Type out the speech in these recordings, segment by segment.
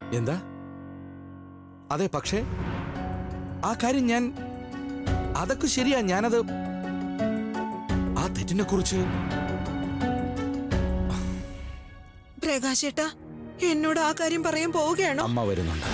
എന്താ അതെ പക്ഷേ ആ കാര്യം ഞാൻ അതൊക്കെ ശരിയാ ഞാനത് ആ തെറ്റിനെ കുറിച്ച് പ്രകാശേട്ടാ എന്നോട് ആ കാര്യം പറയാൻ പോവുകയാണോ അമ്മ വരുന്നുണ്ട്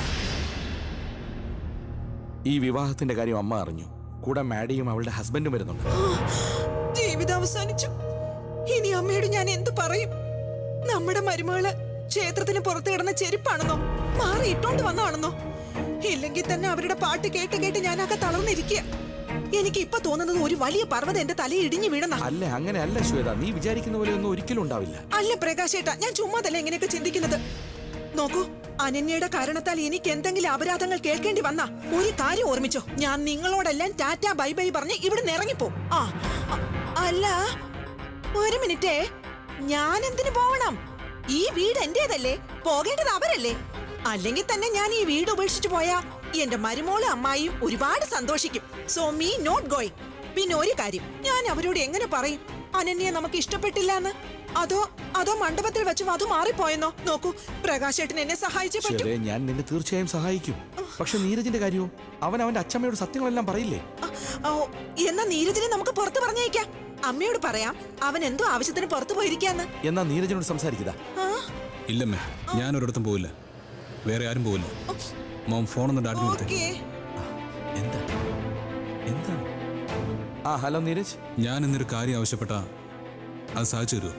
ഈ വിവാഹത്തിന്റെ കാര്യം അമ്മ അറിഞ്ഞു കൂടെ മാഡിയും അവളുടെ ഹസ്ബൻഡും വരുന്നുണ്ട് ജീവിതം അവസാനിച്ചു ഇനി അമ്മയോട് ഞാൻ എന്തു പറയും നമ്മുടെ മരുമകള് ക്ഷേത്രത്തിന് പുറത്ത് കിടന്ന ചെരുപ്പാണെന്നോ മാറി ഇട്ടോണ്ട് വന്നാണെന്നോ ഇല്ലെങ്കിൽ തന്നെ അവരുടെ പാട്ട് കേട്ട് കേട്ട് ഞാനൊക്കെ തളർന്നിരിക്കുക എനിക്ക് ഇപ്പൊ തോന്നുന്നത് ഒരു വലിയ പർവ്വതം എന്റെ തലയിൽ ഇടിഞ്ഞു വീണെന്നാ അല്ല അങ്ങനെ അല്ല ശ്വേത നീ വിചാരിക്കുന്ന പോലെ ഒന്നും ഒരിക്കലും ഉണ്ടാവില്ല അല്ല പ്രകാശേട്ടാ ഞാൻ ചുമ്മാതല്ല ഇങ്ങനെയൊക്കെ ചിന്തിക്കുന്നത് നോക്കൂ അനന്യയുടെ കാരണത്താൽ എനിക്ക് എന്തെങ്കിലും അപരാധങ്ങൾ കേൾക്കേണ്ടി വന്നാ ഒരു കാര്യം ഓർമ്മിച്ചോ ഞാൻ നിങ്ങളോടെല്ലാം ടാറ്റ ബൈ ബൈ പറഞ്ഞ് ഇവിടെ ഇറങ്ങിപ്പോ ആ അ- അല്ല ഒരു മിനിറ്റേ ഞാൻ എന്തിനു പോവണം ഈ വീട് എന്റേതല്ലേ പോകേണ്ടത് അവരല്ലേ അല്ലെങ്കിൽ തന്നെ ഞാൻ ഈ വീട് ഉപേക്ഷിച്ചു പോയാ എന്റെ മരുമോളും അമ്മായിയും ഒരുപാട് സന്തോഷിക്കും സോ മീ നോട്ട് ഗോയിങ് പിന്നെ ഒരു കാര്യം ഞാൻ അവരോട് എങ്ങനെ പറയും അനന്യെ നമുക്ക് ഇഷ്ടപ്പെട്ടില്ല എന്ന് അതോ അതോ മണ്ഡപത്തിൽ വെച്ച് അത് മാറിപ്പോയെന്നോ നോക്കൂ പ്രകാശേട്ടൻ എന്നെ സഹായിച്ചേ പറ്റൂ ശ്വേതയെ ഞാൻ നിന്നെ തീർച്ചയായും സഹായിക്കും പക്ഷെ നീരജിന്റെ കാര്യവും അവൻ അവന്റെ അച്ഛമ്മയോട് സത്യങ്ങളെല്ലാം പറയില്ലേ ആ, ഓ, എന്നാ നീരജിനെ നമുക്ക് പുറത്ത് പറഞ്ഞേക്കാം അമ്മയോട് പറയാം അവൻ എന്തോ ആവശ്യത്തിന് പുറത്തു പോയിരിക്കാന്ന് എന്നാ നീരജിനോട് സംസാരിക്കുക ആ, ഇല്ലമ്മേ ഞാൻ ഒരിടത്തും പോവില്ല വേറെ ആരും പോവില്ല മോം ഫോണൊന്ന് ഡാഡിന് കൊടുത്തേ ഓക്കേ എന്താ എന്താ ആ ഹലോ നീരജ് ഞാൻ ഇന്നൊരു കാര്യം ആവശ്യപ്പെട്ട അത് സാധിച്ചു തരുമോ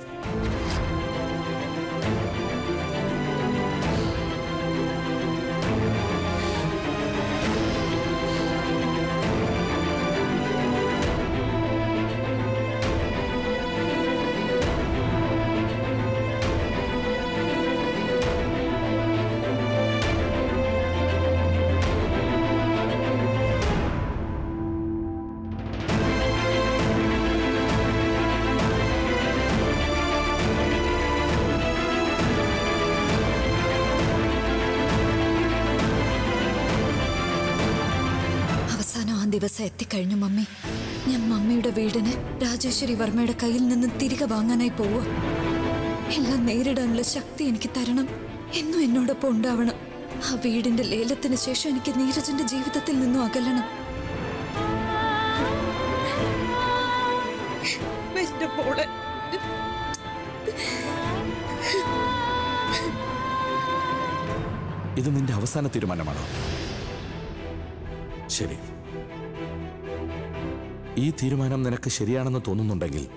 അവസാനം ആ ദിവസം എത്തിക്കഴിഞ്ഞു മമ്മി ഞാൻ മമ്മിയുടെ വീടിന് രാജേശ്വരി വർമ്മയുടെ കയ്യിൽ നിന്ന് തിരികെ വാങ്ങാനായി പോവുക എല്ലാം നേരിടാനുള്ള ശക്തി എനിക്ക് തരണം എന്നും എന്നോടൊപ്പം ഉണ്ടാവണം ആ വീടിന്റെ ലേലത്തിന് ശേഷം എനിക്ക് നീരജിന്റെ ജീവിതത്തിൽ നിന്നും അകലണം എന്റെ മോളെ ഇത് നിന്റെ അവസാന തീരുമാനമാണോ ശരി ഈ തീരുമാനം നിനക്ക് ശരിയാണെന്ന് തോന്നുന്നുണ്ടെങ്കിൽ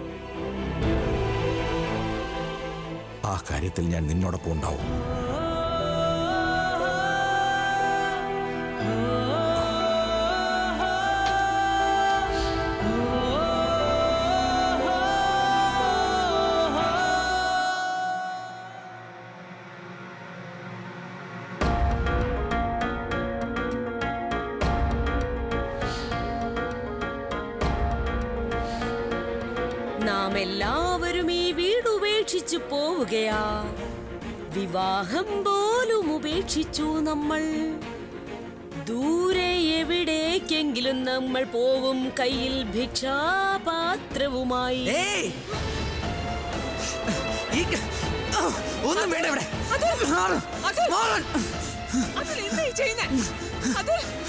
ആ കാര്യത്തിൽ ഞാൻ നിന്നോടൊപ്പം ഉണ്ടാവും നാം എല്ലാവരും ഈ വീട് ഉപേക്ഷിച്ചു പോവുകയാ വിവാഹം പോലും ഉപേക്ഷിച്ചു നമ്മൾ ദൂരെ എവിടേക്കെങ്കിലും നമ്മൾ പോവും കയ്യിൽ ഭിക്ഷാപാത്രവുമായി ഒന്നും വേണ്ട ഇവിടെ മാറ്. മാറാൻ. അതിൽ എന്താ ഈ ചെയ്യുന്നേ അത്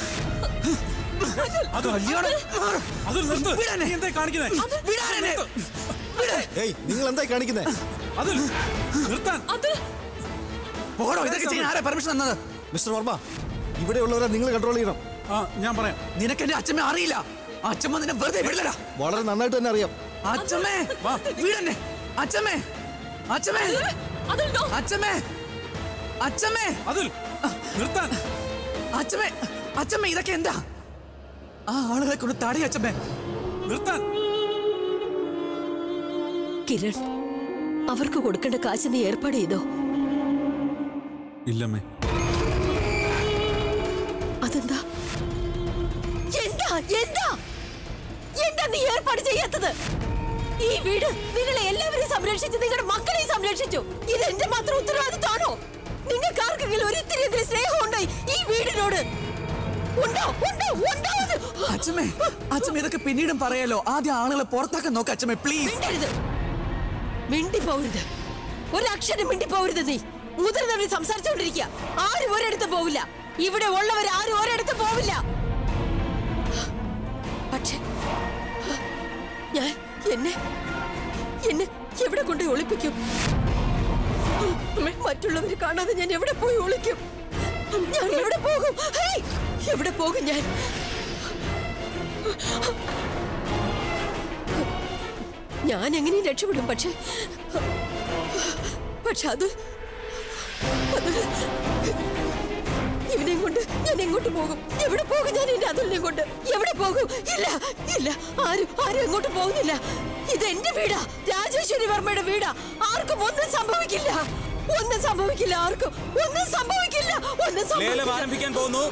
അത് കല്യാണം. മാറ്. അത് നിർത്ത് വിടാനെ. നീ എന്താ കാണിക്കുന്നേ വിടാനെ. വിട്. ഏയ് നിങ്ങൾ എന്തായി കാണിക്കുന്നേ അത് നിർത്താൻ പോടോ ഇതൊക്കെ ചെയ്യാൻ ആരാ പെർമിഷൻ തന്നത് മിസ്റ്റർ വർമ്മ ഇവിടെയുള്ളവരെ നിങ്ങൾ കൺട്രോൾ ചെയ്യണം ആ ഞാൻ പറയാം നിനക്ക് എന്റെ അച്ഛമ്മ അറിയില്ല അച്ഛമ്മ നിന്നെ വെറുതെ വിടില്ലടാ വളരെ നന്നായിട്ട് തന്നെ അറിയാം അച്ഛമ്മേ വീടന്നെ അച്ഛമ്മേ അച്ഛമ്മേ അച്ഛമ്മേ അച്ഛമ്മേ അതിൽ നിർത്താൻ അച്ഛമ്മേ അച്ഛമ്മേ ഇതൊക്കെ എന്താ ആ ആളുകളെ കൊണ്ട് തടയ അച്ഛമ്മേ നിർത്താൻ കിരൺ അവർക്ക് കൊടുക്കേണ്ട കാശ് നീ ഏർപ്പാട് ചെയ്തോ ഇല്ലമ്മേ അതെന്താ എന്താ എന്താ എന്താ നീ ഏർപ്പാട് ചെയ്യാത്തത് ഈ വീട് നിങ്ങളെ എല്ലാവരെയും സംരക്ഷിച്ചു നിങ്ങളുടെ മക്കളെയും സംരക്ഷിച്ചു ഇത് എന്റെ മാത്രം ഉത്തരവാദിത്തമാണോ നിങ്ങൾക്ക് ആർക്കെങ്കിലും ഒരു ഇത്തിരി സ്നേഹം ഉണ്ടായി ഈ വീടിനോട് ഉണ്ടോ ഉണ്ടോ ഉണ്ടോ എന്ന്? അച്ഛമ്മേ അച്ഛമ്മ ഇതൊക്കെ പിന്നീടും പറയാലോ ആദ്യം ആളുകളെ പുറത്താക്കാൻ നോക്ക അച്ഛമ്മേ പ്ലീസ് മിണ്ടരുത് മിണ്ടി പോകരുത് ഒരക്ഷരം മിണ്ടി പോകരുത് നീ മുതിർന്നവര് സംസാരിച്ചുകൊണ്ടിരിക്കുക ആരും ഒരിടത്തും പോവില്ല ഇവിടെ ഉള്ളവർ ആരും ഒരിടത്തും പോവില്ല പക്ഷെ ഞാൻ എന്നെ എന്നെ എവിടെ കൊണ്ട് ഒളിപ്പിക്കും മറ്റുള്ളവർ കാണാതെ ഞാൻ എവിടെ പോയി ഒളിക്കും ഞാൻ എവിടെ പോകും ഹേയ്! എവിടെ പോകും ഞാൻ ഞാൻ എങ്ങനെയും രക്ഷപ്പെടും പക്ഷെ പക്ഷെ അത് അത് ഇവനെയും കൊണ്ട് ഞാൻ എങ്ങോട്ട് പോകും എവിടെ പോകും ഞാൻ എന്റെ അതുലിനെ കൊണ്ട് എവിടെ പോകും ഇല്ല ഇല്ല ആരും ആരും എങ്ങോട്ട് പോകുന്നില്ല ഇത് എന്റെ വീടാ രാജേശ്വരി വർമ്മയുടെ വീടാ ആർക്കും ഒന്നും സംഭവിക്കില്ല ഒന്നും സംഭവിക്കില്ല ആർക്കും ഒന്നും സംഭവിക്കില്ല ഒന്നും ലേലം സംഭവിക്കില്ല ആരംഭിക്കാൻ പോകുന്നു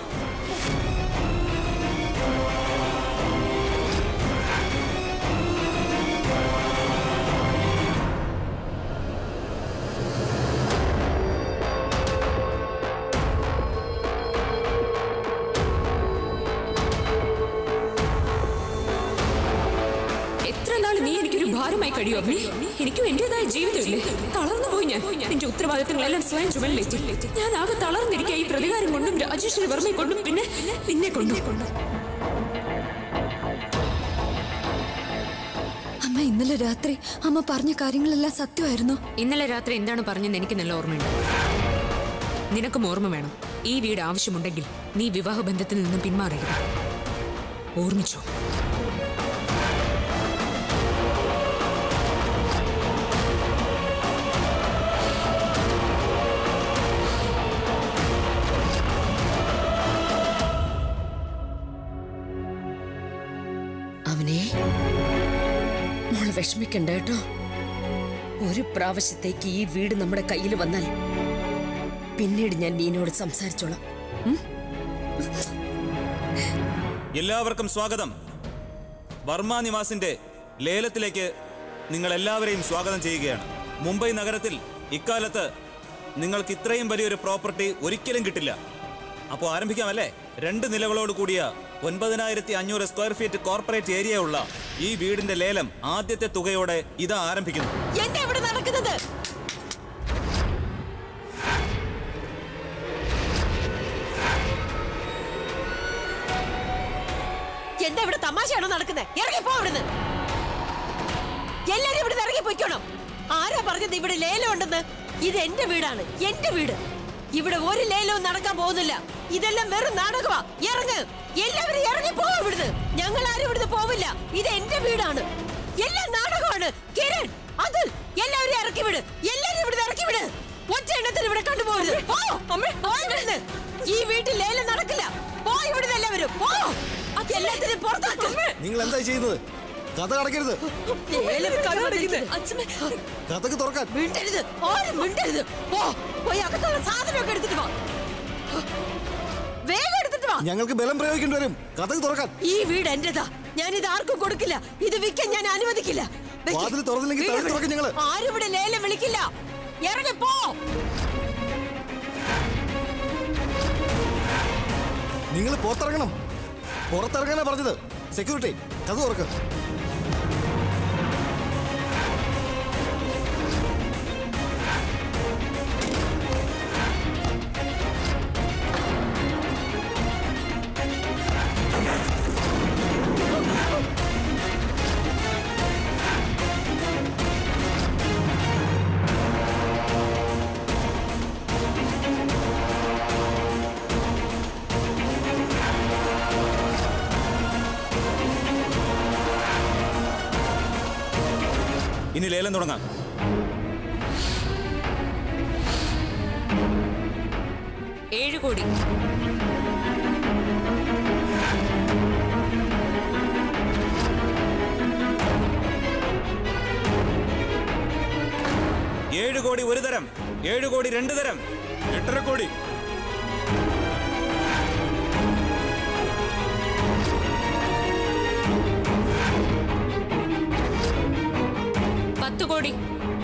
എത്ര നാൾ നീ എനിക്കൊരു ഭാരമായി കഴിയും അഗ്നി എനിക്കും എന്റേതായ ജീവിതമില്ലേ തളർന്നു പോയി ഞാൻ നിന്റെ ഉത്തരവാദിത്തങ്ങളെല്ലാം സ്വയം ചുമലിലേറ്റി ഞാൻ ആകെ തളർന്നിരിക്കുക ഈ പ്രതികാരം കൊണ്ടും രാജേശ്വരി വർമ്മയെ കൊണ്ടും പിന്നെ നിന്നെ കൊണ്ടും അമ്മ ഇന്നലെ രാത്രി അമ്മ പറഞ്ഞ കാര്യങ്ങളെല്ലാം സത്യമായിരുന്നു ഇന്നലെ രാത്രി എന്താണ് പറഞ്ഞെന്ന് എനിക്ക് നല്ല ഓർമ്മയുണ്ട് നിനക്കും ഓർമ്മ വേണം ഈ വീട് ആവശ്യമുണ്ടെങ്കിൽ നീ വിവാഹ ബന്ധത്തിൽ നിന്നും പിന്മാറരുത് ഓർമ്മിച്ചോ അവനെ മോള് വിഷമിക്കണ്ട കേട്ടോ ഒരു പ്രാവശ്യത്തേക്ക് ഈ വീട് നമ്മുടെ കയ്യിൽ വന്നാൽ പിന്നീട് ഞാൻ നീനോട് സംസാരിച്ചോളാം എല്ലാവർക്കും സ്വാഗതം വർമ്മ നിവാസിന്റെ ലേലത്തിലേക്ക് നിങ്ങൾ എല്ലാവരെയും സ്വാഗതം ചെയ്യുകയാണ് മുംബൈ നഗരത്തിൽ ഇക്കാലത്ത് നിങ്ങൾക്ക് ഇത്രയും വലിയൊരു പ്രോപ്പർട്ടി ഒരിക്കലും കിട്ടില്ല അപ്പോൾ ആരംഭിക്കാമല്ലേ രണ്ട് നിലകളോട് കൂടിയ ഒൻപതിനായിരത്തി അഞ്ഞൂറ് സ്ക്വയർ ഫീറ്റ് കോർപ്പറേറ്റ് ഏരിയ ഉള്ള ഈ വീടിന്റെ ലേലം ആദ്യത്തെ തുകയോടെ ഇതാ ആരംഭിക്കുന്നു എന്താ ഇവിടെ നടക്കുന്നത് എന്താ ഇവിടെ തമാശയാണോ നടക്കുന്നത് ഇറങ്ങിപ്പോ ഇവിടുന്ന് എല്ലാരും ഇവിടെ ഇറങ്ങി പോയിക്കോണം ആരാ പറഞ്ഞത് ഇവിടെ ലേലം ഉണ്ടെന്ന് ഇത് എന്റെ വീടാണ് എന്റെ വീട് ഇവിടെ ഒരു ലേലവും നടക്കാൻ പോകുന്നില്ല ഇതെല്ലാം വെറും നാടകമാ ഇറങ്ങ് എല്ലാവരും ഇറങ്ങി പോവാ ഇവിടുന്ന് ഞങ്ങൾ ആരും ഇവിടുന്ന് പോവില്ല ഇത് എന്റെ വീടാണ് എല്ലാം നാടകമാണ് കിരൺ അതുൽ എല്ലാവരും ഇറക്കി വിട് എല്ലാവരും ഇവിടുന്ന് ഇറക്കി വിട് ഒറ്റ എണ്ണത്തിന് ഇവിടെ കണ്ടുപോകരുത് പോ പോ ഇവിടുന്ന് ഈ വീട്ടിൽ ലേലം നടക്കില്ല പോ ഇവിടുന്ന് എല്ലാവരും പോ എല്ലാത്തിനും പുറത്താക്ക് നിങ്ങൾ എന്തായി ചെയ്യുന്നത് കഥ അടയ്ക്കരുത് ലേലം കണ്ടുപിടിക്കുന്നത്. കഥക്ക് തുറക്കാൻ മിണ്ടരുത് ആരും മിണ്ടരുത് പോ പോയി അകത്തുള്ള സാധനമൊക്കെ എടുത്തിട്ട് വാ വേഗം എടുത്തിട്ട് വാ ഞങ്ങൾക്ക് ബലം പ്രയോഗിക്കേണ്ടി വരും കഥക്ക് തുറക്കാൻ ഈ വീട് എന്റേതാ ഞാൻ ഇത് ആർക്കും കൊടുക്കില്ല ഇത് വിൽക്കാൻ ഞാൻ അനുവദിക്കില്ല വെക്ക്. വാതിൽ തുറന്നില്ലെങ്കിൽ വീട് തള്ളി തുറക്കും ഞങ്ങള്. ആരും ഇവിടെ ലേലം വിളിക്കില്ല ഇറങ്ങി പോ നിങ്ങൾ പുറത്തിറങ്ങണം പുറത്തിറങ്ങാനാ പറഞ്ഞത് സെക്യൂരിറ്റി കഥ തുറക്ക് ഇനി ലേലം തുടങ്ങാം ഏഴ് കോടി ഏഴ് കോടി ഒരു തരം ഏഴ് കോടി രണ്ട് തരം എട്ടര കോടി പത്ത് കോടി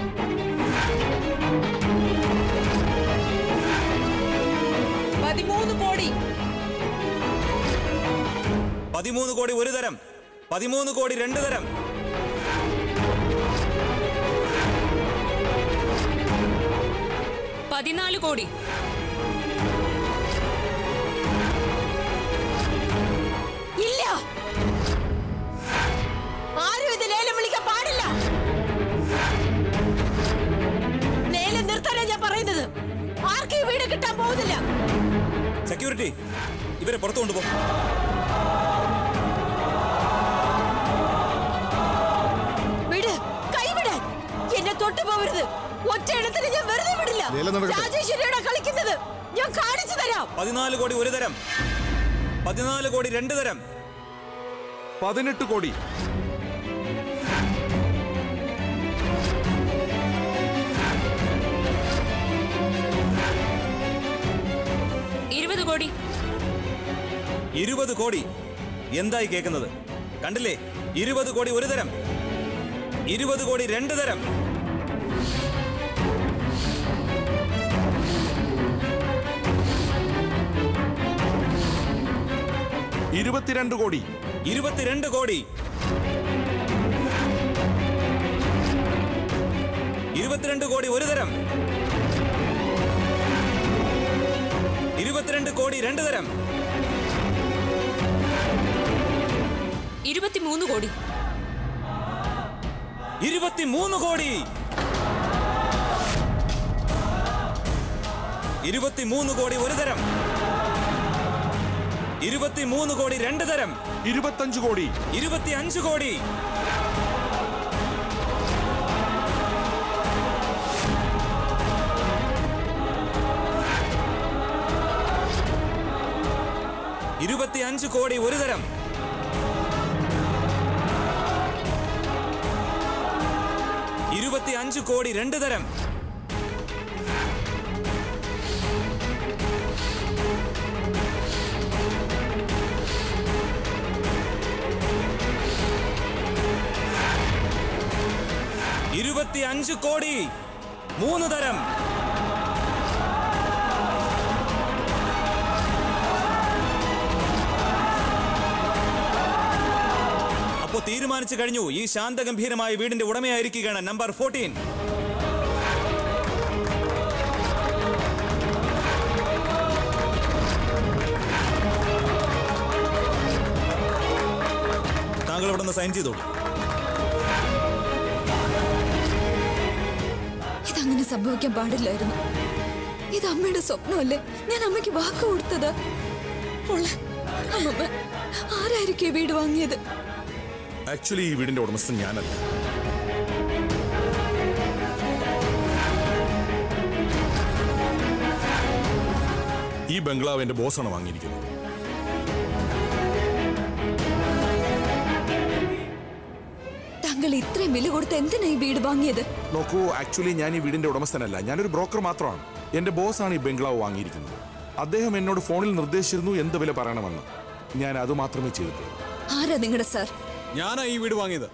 പതിമൂന്ന് കോടി പതിമൂന്ന് കോടി ഒരു തരം പതിമൂന്ന് കോടി രണ്ട് തരം പതിനാല് കോടി ഇല്ല ആരും ഇത് ലേലം വിളിക്കാൻ പാടില്ല ലേലം നിർത്താനാ ഞാൻ പറയുന്നത് ആർക്കും ഈ വീട് കിട്ടാൻ പോകുന്നില്ല സെക്യൂരിറ്റി ഇവരെ പുറത്തു കൊണ്ടുപോ വിട് കൈവിടാൻ എന്നെ തൊട്ടു പോവരുത് ഒറ്റ ഇടത്തിന് ഞാൻ വെറുതെ വിടില്ല ലേലം നടക്കട്ടെ. രാജേശ്വരിയോടെ കളിക്കുന്നത് ഞാൻ കാണിച്ചു തരാം പതിനാല് കോടി ഒരു തരം പതിനാല് കോടി രണ്ട് തരം പതിനെട്ട് കോടി ഇരുപത് കോടി ഇരുപത് കോടി എന്തായി കേൾക്കുന്നത് കണ്ടില്ലേ ഇരുപത് കോടി ഒരു തരം ഇരുപത് കോടി രണ്ട് തരം ഇരുപത്തിരണ്ട് കോടി ഇരുപത്തിരണ്ട് കോടി ഇരുപത്തിരണ്ട് കോടി ഒരു തരം ഇരുപത്തിരണ്ട് കോടി രണ്ട് തരം ഇരുപത്തിമൂന്ന് കോടി ഇരുപത്തിമൂന്ന് കോടി ഇരുപത്തിമൂന്ന് കോടി ഒരു തരം ഇരുപത്തിമൂന്ന് കോടി രണ്ട് തരം ഇരുപത്തഞ്ച് കോടി ഇരുപത്തി അഞ്ച് കോടി ഇരുപത്തി അഞ്ച് കോടി ഒരു തരം ഇരുപത്തി അഞ്ച് കോടി രണ്ട് തരം ഇരുപത്തി അഞ്ച് കോടി മൂന്ന് തരം അപ്പോ തീരുമാനിച്ചു കഴിഞ്ഞു ഈ ശാന്തഗംഭീരമായ വീടിന്റെ ഉടമയായിരിക്കുകയാണ് നമ്പർ ഫോർട്ടീൻ താങ്കൾ ഇവിടെ നിന്ന് സൈൻ ചെയ്തോളൂ ഇതങ്ങനെ സംഭവിക്കാൻ പാടില്ലായിരുന്നു ഇത് അമ്മയുടെ സ്വപ്നമല്ലേ ഞാൻ അമ്മയ്ക്ക് വാക്ക് കൊടുത്തത് ഉള്ള അമ്മ ആരായിരിക്കും ഈ വീട് വാങ്ങിയത് ആക്ച്വലി ഈ വീടിന്റെ ഉടമസ്ഥൻ ഞാനല്ല ഈ ബംഗ്ലാവ് എന്റെ ബോസാണ് വാങ്ങിയിരിക്കുന്നത് താങ്കൾ ഇത്രയും വില കൊടുത്ത് എന്തിനാ ഈ വീട് വാങ്ങിയത് നോക്കൂ ആക്ച്വലി ഞാൻ ഈ വീടിന്റെ ഉടമസ്ഥനല്ല ഞാനൊരു ബ്രോക്കർ മാത്രമാണ് എന്റെ ബോസാണ് ഈ ബംഗ്ലാവ് വാങ്ങിയിരിക്കുന്നത് അദ്ദേഹം എന്നോട് ഫോണിൽ നിർദ്ദേശിച്ചിരുന്നു എന്ത് വില പറയണമെന്ന് ഞാൻ അത് മാത്രമേ ചെയ്തിട്ടുള്ളൂ ആരാ നിങ്ങളുടെ സാർ ഞാനാ ഈ വീട് വാങ്ങിയത്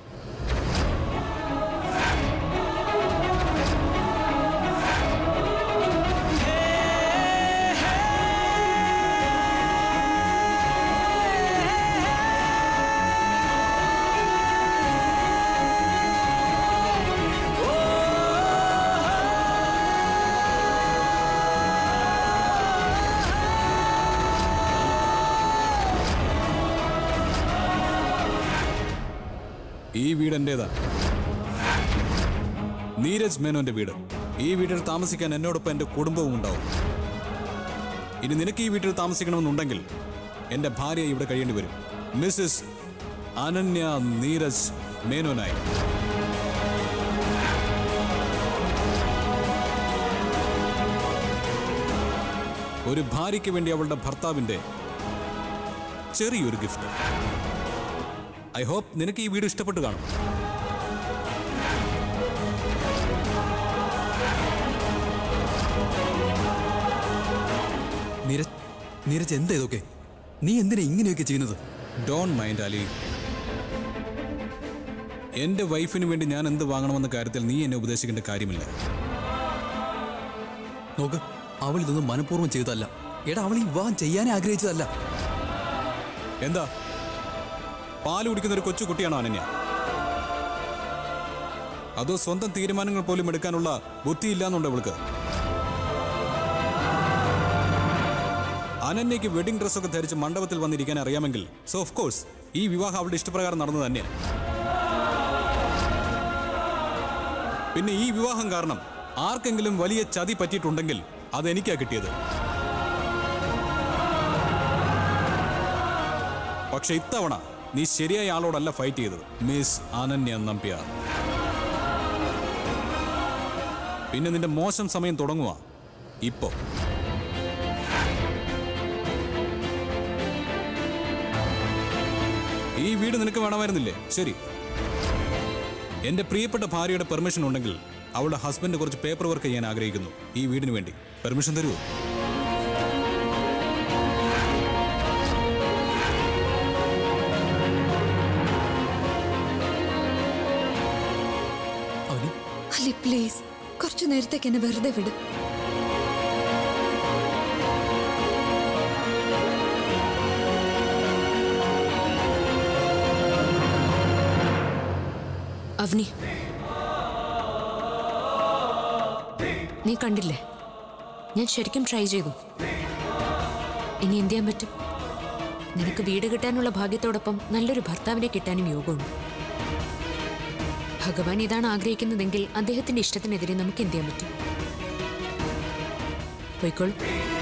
ഈ വീട് എന്റേതാ നീരജ് മേനോന്റെ വീട് ഈ വീട്ടിൽ താമസിക്കാൻ എന്നോടൊപ്പം എന്റെ കുടുംബവും ഉണ്ടാവും ഇനി നിനക്ക് ഈ വീട്ടിൽ താമസിക്കണമെന്നുണ്ടെങ്കിൽ എന്റെ ഭാര്യ ഇവിടെ കഴിയേണ്ടി വരും മിസ്സസ് അനന്യ നീരജ് മേനോനായി ഒരു ഭാര്യയ്ക്ക് വേണ്ടി അവളുടെ ഭർത്താവിന്റെ ചെറിയൊരു ഗിഫ്റ്റ് ഐ ഹോപ്പ് നിനക്ക് ഈ വീട് ഇഷ്ടപ്പെട്ട് കാണും നീരജ് നീരജ് എന്താ ഇതൊക്കെ നീ എന്തിനാ ഇങ്ങനെയൊക്കെ ചെയ്യുന്നത് ഡോൺ മൈൻഡ് അലി എന്റെ വൈഫിന് വേണ്ടി ഞാൻ എന്ത് വാങ്ങണമെന്ന കാര്യത്തിൽ നീ എന്നെ ഉപദേശിക്കേണ്ട കാര്യമില്ല നോക്ക് അവൾ ഇതൊന്നും മനഃപൂർവ്വം ചെയ്തതല്ല എടാ അവൾ ഈ വിവാഹം ചെയ്യാനേ ആഗ്രഹിച്ചതല്ല എന്താ പാല് കുടിക്കുന്ന ഒരു കൊച്ചു കുട്ടിയാണോ അനന്യ അതോ സ്വന്തം തീരുമാനങ്ങൾ പോലും എടുക്കാനുള്ള ബുദ്ധിയില്ലാന്നുണ്ടോ ഇവൾക്ക് അനന്യയ്ക്ക് വെഡിങ് ഡ്രസ്സൊക്കെ ധരിച്ച് മണ്ഡപത്തിൽ വന്നിരിക്കാൻ അറിയാമെങ്കിൽ സോ ഓഫ് കോഴ്സ് ഈ വിവാഹം അവളുടെ ഇഷ്ടപ്രകാരം നടന്നു തന്നെയാണ് പിന്നെ ഈ വിവാഹം കാരണം ആർക്കെങ്കിലും വലിയ ചതി പറ്റിയിട്ടുണ്ടെങ്കിൽ അത് എനിക്കാ കിട്ടിയത് പക്ഷെ ഇത്തവണ നീ ശരിയായ ആളോടല്ല ഫൈറ്റ് ചെയ്തത് മിസ് അനന്യ നമ്പ്യാർ പിന്നെ നിന്റെ മോശം സമയം തുടങ്ങുക ഇപ്പോ ഈ വീട് നിനക്ക് വേണമായിരുന്നില്ലേ ശരി എന്റെ പ്രിയപ്പെട്ട ഭാര്യയുടെ പെർമിഷൻ ഉണ്ടെങ്കിൽ അവളുടെ ഹസ്ബൻഡ് കുറച്ച് പേപ്പർ വർക്ക് ചെയ്യാൻ ആഗ്രഹിക്കുന്നു ഈ വീടിന് വേണ്ടി പെർമിഷൻ തരുമോ അവനി അല്ലി പ്ലീസ് കുറച്ചു നേരത്തേക്ക് എന്നെ വെറുതെ വിട് അവനി നീ കണ്ടില്ലേ ഞാൻ ശരിക്കും ട്രൈ ചെയ്തു ഇനി എന്ത് ചെയ്യാൻ പറ്റും നിനക്ക് വീട് കിട്ടാനുള്ള ഭാഗ്യത്തോടൊപ്പം നല്ലൊരു ഭർത്താവിനെ കിട്ടാനും യോഗമുണ്ട് ഭഗവാൻ ഇതാണ് ആഗ്രഹിക്കുന്നതെങ്കിൽ അദ്ദേഹത്തിന്റെ ഇഷ്ടത്തിനെതിരെ നമുക്ക് എന്ത് ചെയ്യാൻ പറ്റും പോയിക്കോളൂ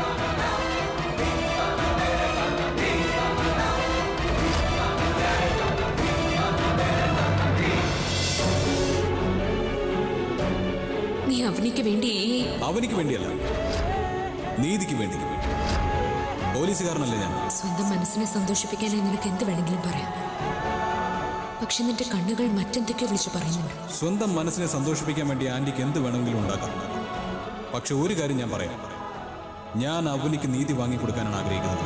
നീ അവനിക്ക് വേണ്ടി ഈ അവനിക്ക് വേണ്ടിയല്ല നീതിക്ക് വേണ്ടി പോലീസുകാരനല്ലേ ഞാൻ സ്വന്തം മനസ്സിനെ സന്തോഷിപ്പിക്കാനായി നിനക്ക് എന്ത് വേണമെങ്കിലും പറയാം പക്ഷെ നിന്റെ കണ്ണുകൾ മറ്റെന്തൊക്കെയോ വിളിച്ചു പറയുന്നുണ്ട് സ്വന്തം മനസ്സിനെ സന്തോഷിപ്പിക്കാൻ വേണ്ടി ആന്റിക്ക് എന്ത് വേണമെങ്കിലും ഉണ്ടാക്കാം പക്ഷെ ഒരു കാര്യം ഞാൻ പറയാം ഞാൻ അവനിക്ക് നീതി വാങ്ങിക്കൊടുക്കാനാണ് ആഗ്രഹിക്കുന്നത്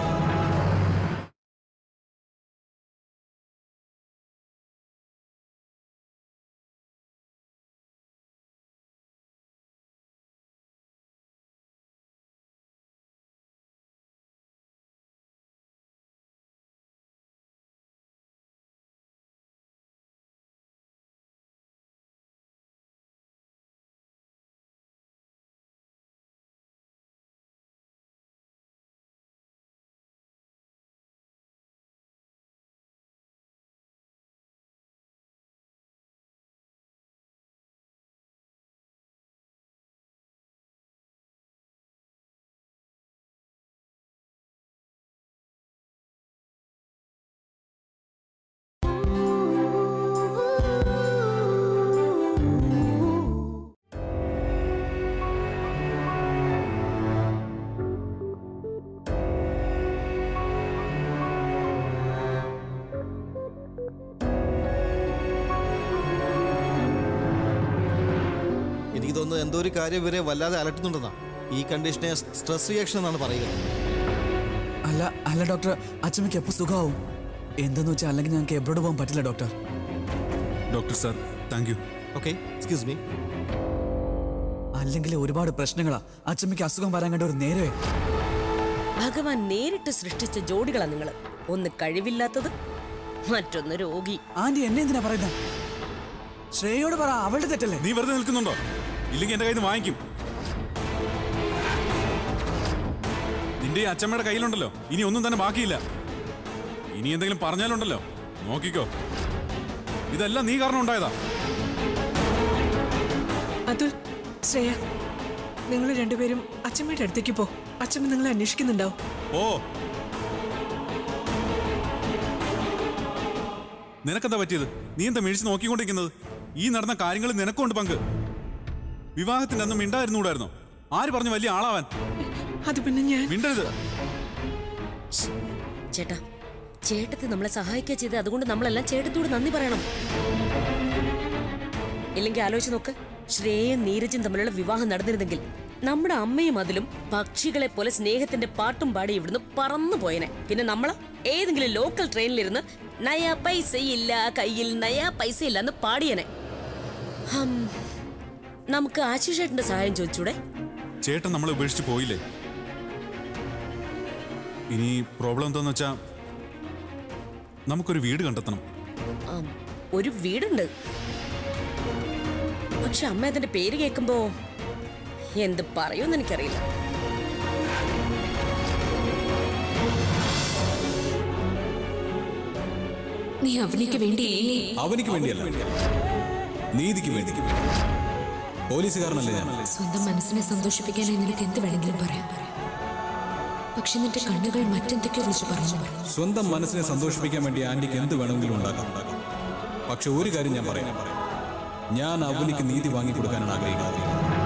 എനിക്ക് തോന്നുന്നത് എന്തോ ഒരു കാര്യം ഇവരെ വല്ലാതെ അലട്ടുന്നുണ്ടെന്നാ ഈ കണ്ടീഷനെ സ്ട്രെസ് റിയാക്ഷൻ എന്നാണ് പറയുക അല്ല അല്ല ഡോക്ടർ അച്ഛമ്മയ്ക്ക് എപ്പോൾ സുഖമാവും എന്തെന്ന് വെച്ചാൽ അല്ലെങ്കിൽ ഞങ്ങൾക്ക് എബ്രോഡ് പോകാൻ പറ്റില്ല doctor doctor sir thank you okay excuse me അല്ലെങ്കിൽ ഒരുപാട് പ്രശ്നങ്ങളാ അച്ഛമ്മയ്ക്ക് അസുഖം വരാൻ കണ്ട ഒരു നേരെ ഭഗവാൻ നേരിട്ട് സൃഷ്ടിച്ച ജോഡികളാ നിങ്ങൾ ഒന്ന് കഴിവില്ലാത്തത് മറ്റൊന്ന് രോഗി ആന്റി എന്നെ എന്തിനാ പറയുന്നത് ശ്രേയോട് പറ അവളുടെ തെറ്റല്ലേ നീ വെറുതെ നിൽക്കുന്നുണ്ടോ ഇല്ലെങ്കിൽ എന്റെ കയ്യിൽ നിന്ന് വാങ്ങിക്കും നിന്റെ ഈ അച്ചമ്മയുടെ കയ്യിലുണ്ടല്ലോ ഇനി ഒന്നും തന്നെ ബാക്കിയില്ല ഇനി എന്തെങ്കിലും പറഞ്ഞാലുണ്ടല്ലോ നോക്കിക്കോ ഇതെല്ലാം നീ കാരണം ഉണ്ടായതാ അതുൽ ശ്രേയ നിങ്ങൾ രണ്ടുപേരും അച്ഛമ്മയുടെ അടുത്തേക്ക് പോ അച്ഛമ്മ നിങ്ങളെ അന്വേഷിക്കുന്നുണ്ടാവും ഓ നിനക്കെന്താ പറ്റിയത് നീ എന്താ മിഴിച്ച് നോക്കിക്കൊണ്ടിരിക്കുന്നത് ഈ നടന്ന കാര്യങ്ങൾ നിനക്കുണ്ട് പങ്ക് വിവാഹത്തിന്റെ അന്ന് മിണ്ടായിരുന്നൂടായിരുന്നോ ആര് പറഞ്ഞു വലിയ ആളാവാൻ അത് പിന്നെ ഞാൻ മിണ്ടരുത് ചേട്ടാ ചേട്ടത്തി നമ്മളെ സഹായിക്കുക ചെയ്ത് അതുകൊണ്ട് നമ്മളെല്ലാം ചേട്ടത്തോട് നന്ദി പറയണം ഇല്ലെങ്കിൽ ആലോചിച്ച് നോക്ക് ശ്രേയും നീരജും തമ്മിലുള്ള വിവാഹം നടന്നിരുന്നെങ്കിൽ നമ്മുടെ അമ്മയും അതിലും പക്ഷികളെ പോലെ സ്നേഹത്തിന്റെ പാട്ടും പാടി ഇവിടുന്ന് പറന്നു പോയനെ പിന്നെ നമ്മള് ഏതെങ്കിലും ലോക്കൽ ട്രെയിനിലിരുന്ന് നയാ പൈസ ഇല്ല കയ്യിൽ നയാ പൈസ ഇല്ല എന്ന് പാടിയനെ ഹം, നമുക്ക് ആശിഷേട്ടന്റെ സഹായം ചോദിച്ചൂടെ ചേട്ടൻ നമ്മളെ ഉപേക്ഷിച്ച് പോയില്ലേ ഇനി പ്രോബ്ലം എന്താന്ന് വെച്ചാ നമുക്കൊരു വീട് കണ്ടെത്തണം ആം, ഒരു വീടുണ്ട് പക്ഷെ അമ്മ അതിന്റെ പേര് കേൾക്കുമ്പോ എന്ത് പറയൂന്ന് എനിക്കറിയില്ല നീ അവനിക്ക് വേണ്ടി ഈ അവനിക്ക് വേണ്ടിയല്ല നീതിക്ക് വേണ്ടി പോലീസുകാരനല്ലേ ഞാൻ സ്വന്തം മനസ്സിനെ സന്തോഷിപ്പിക്കാനായി നിനക്ക് എന്ത് വേണമെങ്കിലും പറയാം പക്ഷെ നിന്റെ കണ്ണുകൾ മറ്റെന്തൊക്കെയോ വിളിച്ചു പറഞ്ഞു സ്വന്തം മനസ്സിനെ സന്തോഷിപ്പിക്കാൻ വേണ്ടി ആന്റിക്ക് എന്ത് വേണമെങ്കിലും ഉണ്ടാക്കാം പക്ഷെ ഒരു കാര്യം ഞാൻ പറയാം ഞാൻ അവനിക്ക് നീതി വാങ്ങിക്കൊടുക്കാനാണ് ആഗ്രഹിക്കുന്നത്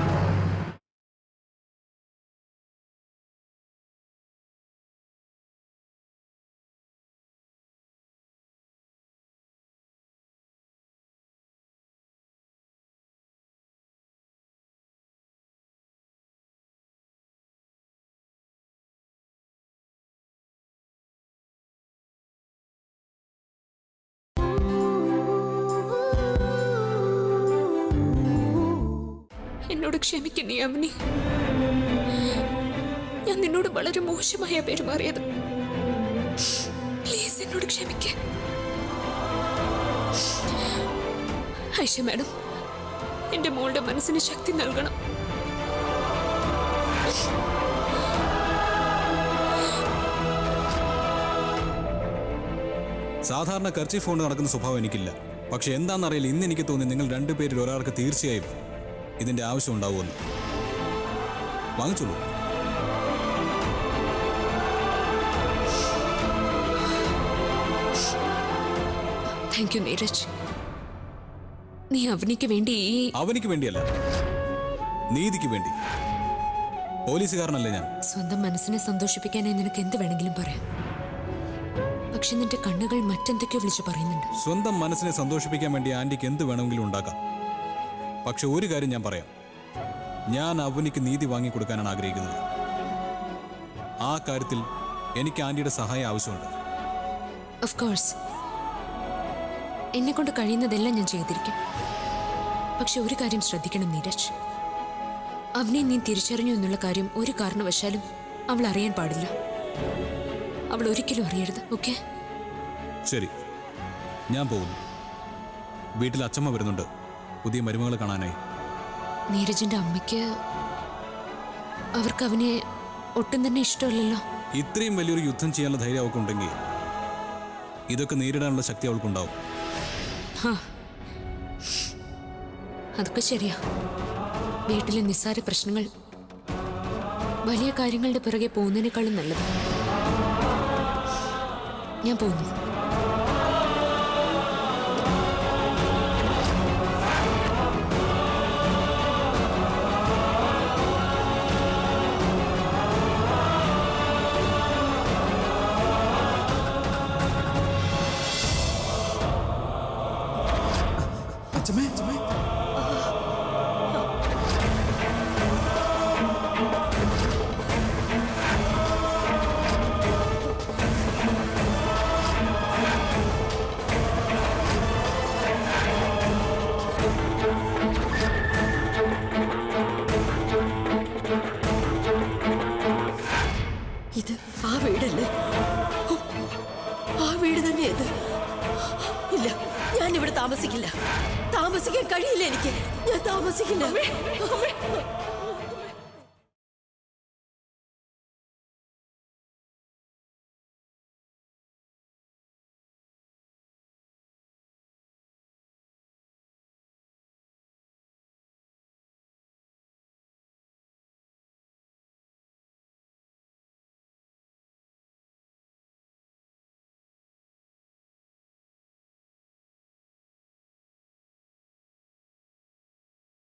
എന്നോട് ക്ഷമിക്കും നീ അവനി ഞാൻ നിന്നോട് വളരെ മോശമായ പെരുമാറിയത് പ്ലീസ് എന്നോട് ക്ഷമിക്ക ഐഷ മാഡം എന്റെ മോളുടെ മനസ്സിന് ശക്തി നൽകണം സാധാരണ കർച്ചി ഫോൺ നടക്കുന്ന സ്വഭാവം എനിക്കില്ല പക്ഷെ എന്താണെന്നറിയില്ല ഇന്ന് എനിക്ക് തോന്നി നിങ്ങൾ രണ്ടുപേരിൽ ഒരാൾക്ക് തീർച്ചയായും ഇതിന്റെ ആവശ്യം ഉണ്ടാവുമെന്ന് വാങ്ങിച്ചോളൂ താങ്ക് യു നീരജ് നീ അവനിക്ക് വേണ്ടി ഈ അവനിക്ക് വേണ്ടിയല്ല നീതിക്ക് വേണ്ടി പോലീസുകാരനല്ലേ ഞാൻ സ്വന്തം മനസ്സിനെ സന്തോഷിപ്പിക്കാനായി നിനക്ക് എന്ത് വേണമെങ്കിലും പറയാം പക്ഷെ നിന്റെ കണ്ണുകൾ മറ്റെന്തൊക്കെയോ വിളിച്ചു പറയുന്നുണ്ട് സ്വന്തം മനസ്സിനെ സന്തോഷിപ്പിക്കാൻ വേണ്ടി ആന്റിക്ക് എന്ത് വേണമെങ്കിലും ഉണ്ടാക്കാം പക്ഷെ ഒരു കാര്യം ഞാൻ പറയാം ഞാൻ അവനിക്ക് നീതി വാങ്ങിക്കൊടുക്കാനാണ് ആഗ്രഹിക്കുന്നത് ആ കാര്യത്തിൽ എനിക്ക് ആന്റിയുടെ സഹായം ആവശ്യമുണ്ട് ഓഫ് കോഴ്സ് എന്നെ കൊണ്ട് കഴിയുന്നതെല്ലാം ഞാൻ ചെയ്തിരിക്കും പക്ഷെ ഒരു കാര്യം ശ്രദ്ധിക്കണം നീരജ് അവനെ നീ തിരിച്ചറിഞ്ഞു എന്നുള്ള കാര്യം ഒരു കാരണവശാലും അവൾ അറിയാൻ പാടില്ല അവൾ ഒരിക്കലും അറിയരുത് ഓക്കെ ശരി ഞാൻ പോകുന്നു വീട്ടിൽ അച്ചമ്മ വരുന്നുണ്ട് പുതിയ മരുമകളെ കാണാനായി നീരജിന്റെ അമ്മയ്ക്ക് അവർക്ക് അവനെ ഒട്ടും തന്നെ ഇഷ്ടമല്ലല്ലോ ഇത്രയും വലിയൊരു യുദ്ധം ചെയ്യാനുള്ള ധൈര്യം അവൾക്കുണ്ടെങ്കിൽ ഇതൊക്കെ നേരിടാനുള്ള ശക്തി അവൾക്കുണ്ടാവും ഹാ അതൊക്കെ ശരിയാ വീട്ടിലെ നിസ്സാര പ്രശ്നങ്ങൾ വലിയ കാര്യങ്ങളുടെ പിറകെ പോകുന്നതിനേക്കാളും നല്ലത് ഞാൻ പോകുന്നു അച്ഛമ്മേ അച്ഛമ്മേ ഇത് ആ വീടല്ലേ ഓ, ആ വീട് തന്നെയത് ഇല്ല ഞാൻ ഇവിടെ താമസിക്കില്ല താമസിക്കാൻ കഴിയില്ല എനിക്ക് ഞാൻ താമസിക്കില്ല